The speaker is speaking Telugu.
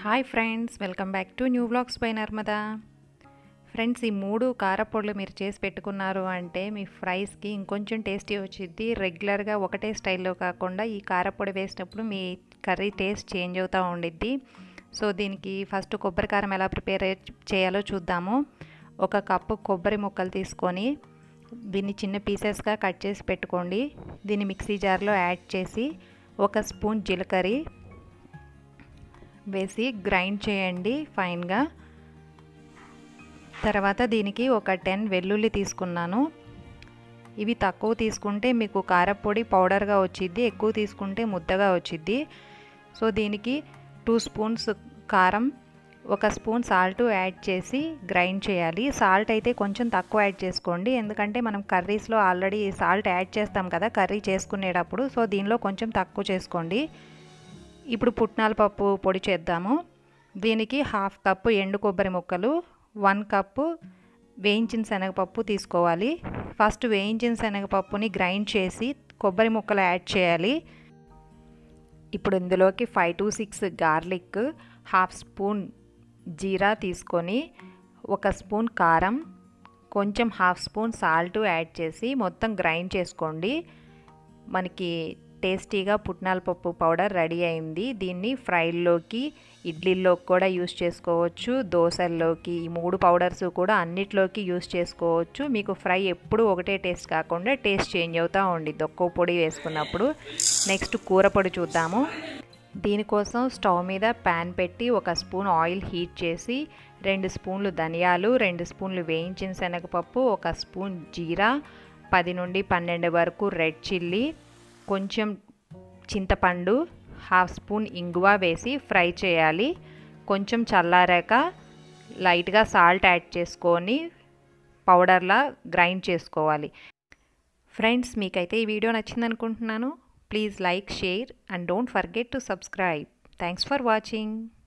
hi friends welcome back to new vlogs by Narmada friends ఈ మూడు కారపొడులు మీరు చేసి పెట్టుకున్నారు అంటే మీ ఫ్రైస్కి ఇంకొంచెం టేస్టీ వచ్చింది రెగ్యులర్గా ఒకటే స్టైల్లో కాకుండా ఈ కారపొడి వేసినప్పుడు మీ కర్రీ టేస్ట్ చేంజ్ అవుతూ ఉండిద్ది సో దీనికి ఫస్ట్ కొబ్బరి కారం ఎలా ప్రిపేర్ చేయాలో చూద్దాము ఒక కప్పు కొబ్బరి ముక్కలు తీసుకొని దీన్ని చిన్న పీసెస్గా కట్ చేసి పెట్టుకోండి దీన్ని మిక్సీ జార్లో యాడ్ చేసి ఒక స్పూన్ జీలకర్ర వేసి గ్రైండ్ చేయండి ఫైన్గా తర్వాత దీనికి ఒక టెన్ వెల్లుల్లి తీసుకున్నాను ఇవి తక్కువ తీసుకుంటే మీకు కారపొడి పౌడర్గా వచ్చిద్ది ఎక్కువ తీసుకుంటే ముద్దగా వచ్చిద్ది సో దీనికి టూ స్పూన్స్ కారం ఒక స్పూన్ సాల్ట్ యాడ్ చేసి గ్రైండ్ చేయాలి సాల్ట్ అయితే కొంచెం తక్కువ యాడ్ చేసుకోండి ఎందుకంటే మనం కర్రీస్లో ఆల్రెడీ సాల్ట్ యాడ్ చేస్తాం కదా కర్రీ చేసుకునేటప్పుడు సో దీనిలో కొంచెం తక్కువ చేసుకోండి ఇప్పుడు పుట్నాల పప్పు పొడి చేద్దాము దీనికి హాఫ్ కప్పు ఎండు కొబ్బరి ముక్కలు వన్ కప్పు వేయించిన శనగపప్పు తీసుకోవాలి ఫస్ట్ వేయించిన శనగపప్పుని గ్రైండ్ చేసి కొబ్బరి ముక్కలు యాడ్ చేయాలి ఇప్పుడు ఇందులోకి five to six garlic half spoon జీరా తీసుకొని ఒక స్పూన్ కారం కొంచెం హాఫ్ స్పూన్ సాల్ట్ యాడ్ చేసి మొత్తం గ్రైండ్ చేసుకోండి మనకి టేస్టీగా పుట్నాల పప్పు పౌడర్ రెడీ అయింది దీన్ని ఫ్రైల్లోకి ఇడ్లీల్లోకి కూడా యూస్ చేసుకోవచ్చు దోశల్లోకి ఈ మూడు పౌడర్స్ కూడా అన్నిట్లోకి యూస్ చేసుకోవచ్చు మీకు ఫ్రై ఎప్పుడు ఒకటే టేస్ట్ కాకుండా టేస్ట్ చేంజ్ అవుతూ ఉండిద్ది ఒక్కో పొడి వేసుకున్నప్పుడు నెక్స్ట్ కూర పొడి చూద్దాము దీనికోసం స్టవ్ మీద ప్యాన్ పెట్టి ఒక స్పూన్ ఆయిల్ హీట్ చేసి రెండు స్పూన్లు ధనియాలు రెండు స్పూన్లు వేయించిన శనగపప్పు ఒక స్పూన్ జీరా పది నుండి పన్నెండు వరకు రెడ్ చిల్లీ కొంచెం చింతపండు హాఫ్ స్పూన్ ఇంగువ వేసి ఫ్రై చేయాలి కొంచెం చల్లారాక లైట్గా సాల్ట్ యాడ్ చేసుకొని పౌడర్లా గ్రైండ్ చేసుకోవాలి ఫ్రెండ్స్ మీకైతే ఈ వీడియో నచ్చింది అనుకుంటున్నాను please like share and don't forget to subscribe thanks for watching